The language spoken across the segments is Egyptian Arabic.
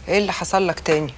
ايه اللي حصل لك تاني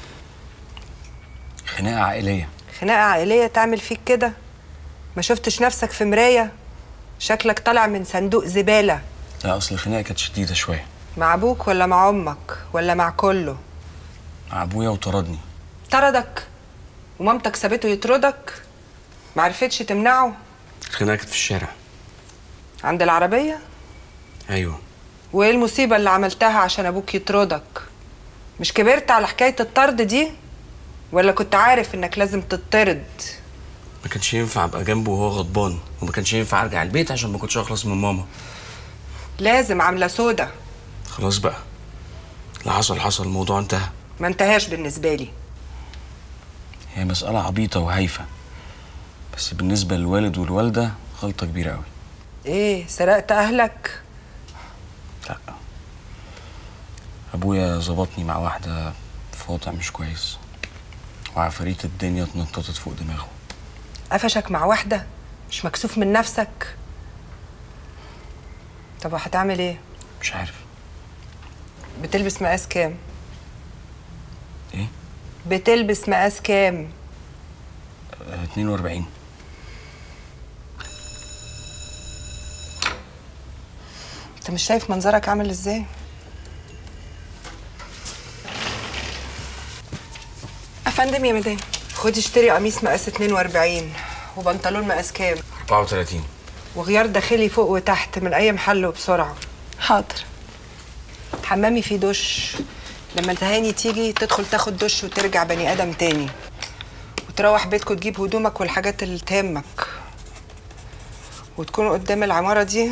خناقه عائليه خناقه عائليه تعمل فيك كده ما شفتش نفسك في مرايه شكلك طالع من صندوق زباله لا اصل الخناقه كانت شديده شويه مع ابوك ولا مع امك ولا مع كله مع ابويا وطردني طردك ومامتك سابته يطردك معرفتش تمنعه الخناقه كانت في الشارع عند العربيه ايوه وايه المصيبه اللي عملتها عشان ابوك يطردك مش كبرت على حكايه الطرد دي ولا كنت عارف انك لازم تطرد ما كانش ينفع ابقى جنبه وهو غضبان وما كانش ينفع ارجع البيت عشان ما كنتش اخلص من ماما لازم عامله سودا خلاص بقى اللي حصل حصل الموضوع انتهى ما انتهاش بالنسبه لي هي مساله عبيطه وهايفه بس بالنسبه للوالد والوالده غلطه كبيره قوي ايه سرقت اهلك لا ابويا ظبطني مع واحده في وضع مش كويس وعفاريت الدنيا اتنططت فوق دماغه قفشك مع واحده مش مكسوف من نفسك طب هتعمل ايه مش عارف بتلبس مقاس كام ايه بتلبس مقاس كام آه، 42 انت مش شايف منظرك عامل ازاي افندم يا مدام خدي اشتري قميص مقاس 42 وبنطلون مقاس كام 34 وغيار داخلي فوق وتحت من اي محل وبسرعه حاضر حمامي فيه دش لما تهاني تيجي تدخل تاخد دش وترجع بني ادم تاني وتروح بيتكم تجيب هدومك والحاجات اللي تهمك وتكون قدام العمارة دي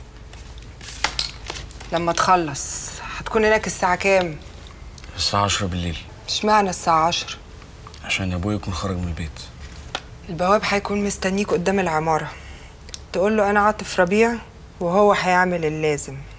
لما تخلص هتكون هناك الساعة كام؟ الساعه 10 بالليل اشمعنى الساعة عشر؟ عشان ابويا يكون خرج من البيت البواب هيكون مستنيك قدام العمارة تقول له أنا عاطف ربيع وهو هيعمل اللازم